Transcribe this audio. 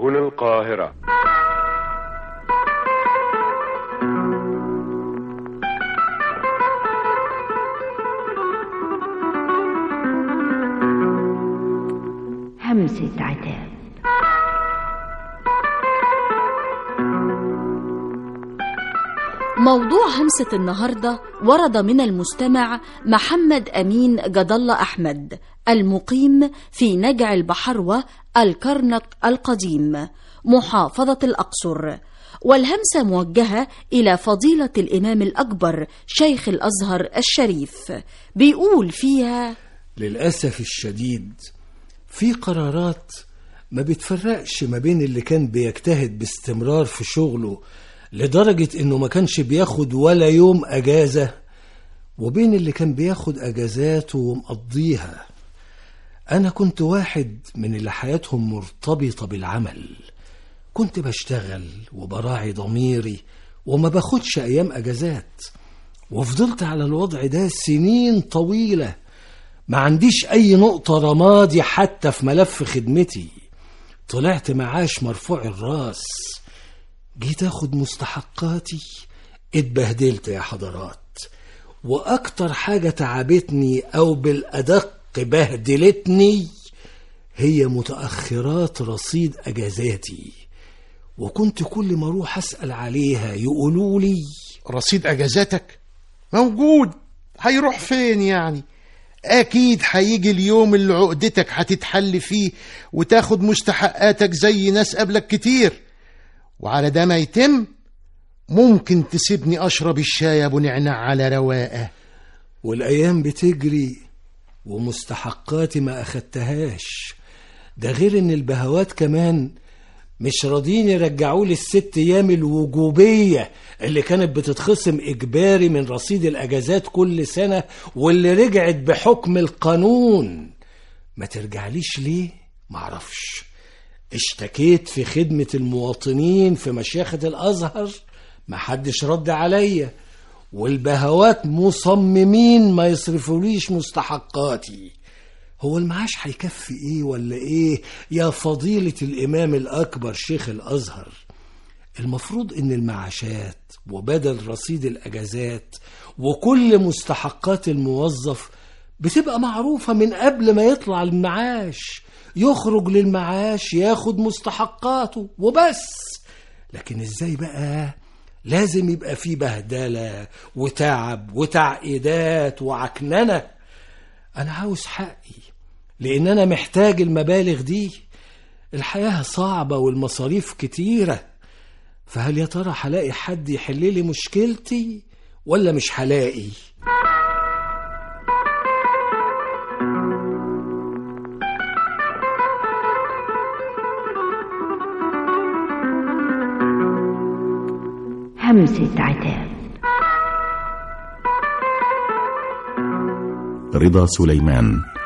سجن القاهرة همسة عتاب موضوع همسة النهاردة ورد من المستمع محمد أمين جد الله أحمد المقيم في نجع البحروة الكرنك القديم محافظة الأقصر والهمسة موجهة إلى فضيلة الإمام الأكبر شيخ الأزهر الشريف بيقول فيها للأسف الشديد في قرارات ما بتفرقش ما بين اللي كان بيجتهد باستمرار في شغله لدرجة انه ما كانش بياخد ولا يوم اجازة وبين اللي كان بياخد اجازاته ومقضيها انا كنت واحد من اللي حياتهم مرتبطة بالعمل كنت بشتغل وبراعي ضميري وما باخدش ايام اجازات وفضلت على الوضع ده سنين طويلة ما عنديش اي نقطة رمادي حتى في ملف خدمتي طلعت معاش مرفوع الراس جيت اخد مستحقاتي اتبهدلت يا حضرات واكتر حاجة تعبتني او بالادق بهدلتني هي متأخرات رصيد اجازاتي وكنت كل ما اروح اسأل عليها يقولوا لي رصيد اجازاتك موجود هيروح فين يعني اكيد هيجي اليوم اللي عقدتك هتتحل فيه وتاخد مستحقاتك زي ناس قبلك كتير وعلى ده ما يتم ممكن تسيبني اشرب الشاي ابو نعناع على رواقه والايام بتجري ومستحقاتي ما اخدتهاش ده غير ان البهوات كمان مش راضيين يرجعوا لي الست ايام الوجوبيه اللي كانت بتتخصم اجباري من رصيد الاجازات كل سنه واللي رجعت بحكم القانون ما ترجعليش ليه معرفش اشتكيت في خدمة المواطنين في مشيخة الأزهر محدش رد عليا والبهوات مصممين ما يصرفوليش مستحقاتي هو المعاش هيكفي ايه ولا ايه يا فضيلة الإمام الأكبر شيخ الأزهر المفروض ان المعاشات وبدل رصيد الأجازات وكل مستحقات الموظف بتبقى معروفة من قبل ما يطلع المعاش يخرج للمعاش ياخد مستحقاته وبس لكن ازاي بقى لازم يبقى في بهدلة وتعب وتعقيدات وعكننة أنا عاوز حقي لأن أنا محتاج المبالغ دي الحياة صعبة والمصاريف كتيرة فهل يا ترى هلاقي حد يحل لي مشكلتي ولا مش هلاقي همسة عتاب رضا سليمان